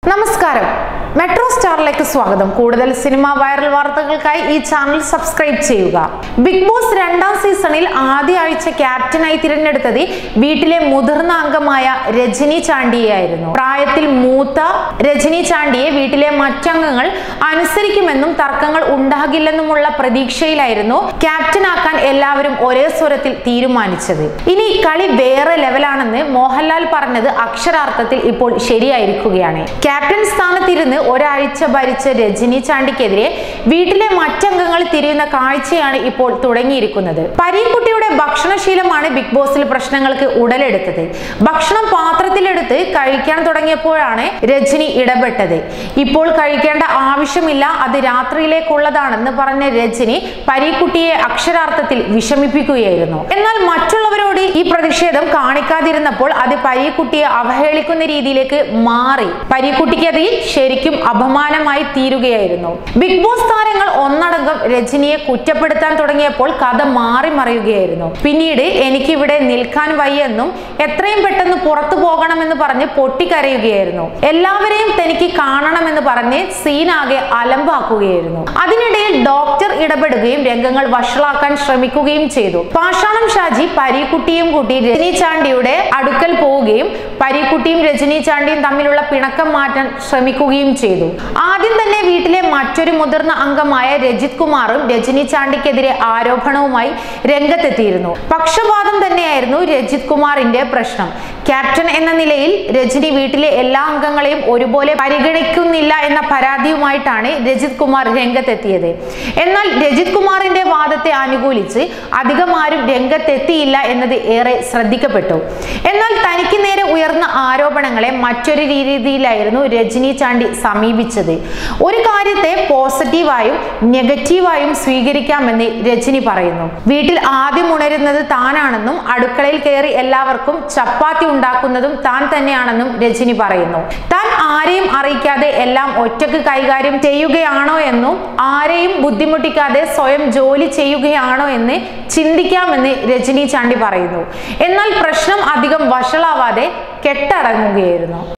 നമസ്കാരം മെട്രോ സ്റ്റാറിലേക്ക് സ്വാഗതം കൂടുതൽ സിനിമ വൈറൽ വാർത്തകൾക്കായി ഈ ചാനൽ സബ്സ്ക്രൈബ് ചെയ്യുക ബിഗ് ബോസ് രണ്ടാം സീസണിൽ ആദ്യ ആഴ്ച ക്യാപ്റ്റനായി തിരഞ്ഞെടുത്തത് വീട്ടിലെ മുതിർന്ന അംഗമായ രജനി ചാണ്ടിയെയായിരുന്നു പ്രായത്തിൽ മൂത്ത രജനി ചാണ്ടിയെ വീട്ടിലെ മറ്റംഗങ്ങൾ അനുസരിക്കുമെന്നും തർക്കങ്ങൾ ഉണ്ടാകില്ലെന്നുമുള്ള പ്രതീക്ഷയിലായിരുന്നു ക്യാപ്റ്റനാക്കാൻ എല്ലാവരും ഒരേ സ്വരത്തിൽ തീരുമാനിച്ചത് ഇനി കളി വേറെ ലെവലാണെന്ന് മോഹൻലാൽ പറഞ്ഞത് അക്ഷരാർത്ഥത്തിൽ ഇപ്പോൾ ശരിയായിരിക്കുകയാണ് ക്യാപ്റ്റൻ സ്ഥാനത്തിരുന്ന് ഒരാഴ്ച ഭരിച്ച രജനി ചാണ്ടിക്കെതിരെ വീട്ടിലെ മറ്റംഗങ്ങൾ തിരിയുന്ന കാഴ്ചയാണ് ഇപ്പോൾ തുടങ്ങിയിരിക്കുന്നത് പരീക്കുട്ടിയുടെ ഭക്ഷണശീലമാണ് ബിഗ് ബോസിൽ പ്രശ്നങ്ങൾക്ക് ഉടലെടുത്തത് ഭക്ഷണം പാത്രത്തിലെടുത്ത് കഴിക്കാൻ തുടങ്ങിയപ്പോഴാണ് രജനി ഇടപെട്ടത് ഇപ്പോൾ കഴിക്കേണ്ട ആവശ്യമില്ല അത് രാത്രിയിലേക്കുള്ളതാണെന്ന് പറഞ്ഞ രജനി പരീക്കുട്ടിയെ അക്ഷരാർത്ഥത്തിൽ വിഷമിപ്പിക്കുകയായിരുന്നു എന്നാൽ മറ്റുള്ളവരോട് ഈ പ്രതിഷേധം കാണിക്കാതിരുന്നപ്പോൾ അത് പരീക്കുട്ടിയെ അവഹേളിക്കുന്ന രീതിയിലേക്ക് മാറി പരീക്കുട്ടിക്ക് അത് ശരിക്കും അപമാനമായി തീരുകയായിരുന്നു ബിഗ് ബോസ് താരങ്ങൾ ഒന്നടങ്കം രജനിയെ കുറ്റപ്പെടുത്താൻ തുടങ്ങിയപ്പോൾ കഥ മാറി മറിയുകയായിരുന്നു പിന്നീട് എനിക്കിവിടെ നിൽക്കാൻ വയ്യെന്നും എത്രയും പെട്ടെന്ന് പുറത്തു പോകണമെന്ന് പറഞ്ഞ് പൊട്ടിക്കരയുകയായിരുന്നു എല്ലാവരെയും തനിക്ക് കാണണമെന്ന് പറഞ്ഞ് സീനാകെ അലമ്പാക്കുകയായിരുന്നു അതിനിടയിൽ ഡോക്ടർ ഇടപെടുകയും രംഗങ്ങൾ വഷളാക്കാൻ ശ്രമിക്കുകയും ചെയ്തു പാഷാണം ഷാജി പരീക്കുട്ടിയും കൂട്ടി രജനി ചാണ്ടിയുടെ അടുക്കൽ പോവുകയും പരീക്കുട്ടിയും രജനി ചാണ്ടിയും തമ്മിലുള്ള പിണക്കം മാറ്റാൻ ശ്രമിക്കുകയും ചെയ്തു ആദ്യം തന്നെ വീട്ടിലെ മറ്റൊരു മുതിർന്ന അംഗമായ രജിത് കുമാറും രജനി ചാണ്ടിക്കെതിരെ ആരോപണവുമായി രംഗത്തെത്തിയിരുന്നു പക്ഷപാതം തന്നെയായിരുന്നു രജിത് കുമാറിന്റെ പ്രശ്നം ക്യാപ്റ്റൻ എന്ന നിലയിൽ രജനി വീട്ടിലെ എല്ലാ അംഗങ്ങളെയും ഒരുപോലെ പരിഗണിക്കുന്നില്ല എന്ന പരാതിയുമായിട്ടാണ് രജിത് കുമാർ രംഗത്തെത്തിയത് എന്നാൽ രജിത് കുമാറിന്റെ വാദത്തെ അനുകൂലിച്ച് അധികം ആരും രംഗത്തെത്തിയില്ല എന്നത് ഏറെ ശ്രദ്ധിക്കപ്പെട്ടു എന്നാൽ തനിക്ക് നേരെ ഉയർന്ന ആരോപണങ്ങളെ മറ്റൊരു രീതിയിലായിരുന്നു രജനി ചാണ്ടി സമീപിച്ചത് ഒരു കാര്യത്തെ പോസിറ്റീവായും നെഗറ്റീവായും സ്വീകരിക്കാമെന്ന് രജനി പറയുന്നു വീട്ടിൽ ആദ്യം ഉണരുന്നത് താനാണെന്നും അടുക്കളയിൽ കയറി എല്ലാവർക്കും ചപ്പാത്തി ഉണ്ടാക്കുന്നതും താൻ തന്നെയാണെന്നും രജനി പറയുന്നു താൻ ആരെയും അറിയിക്കാതെ എല്ലാം ഒറ്റക്ക് കൈകാര്യം ചെയ്യുകയാണോ എന്നും ആരെയും ബുദ്ധിമുട്ടിക്കാതെ സ്വയം ജോലി ചെയ്യുകയാണോ എന്ന് ചിന്തിക്കാമെന്ന് രജനി ചാണ്ടി പറയുന്നു എന്നാൽ പ്രശ്നം അധികം വഷളാവാതെ കെട്ടടങ്ങുകയായിരുന്നു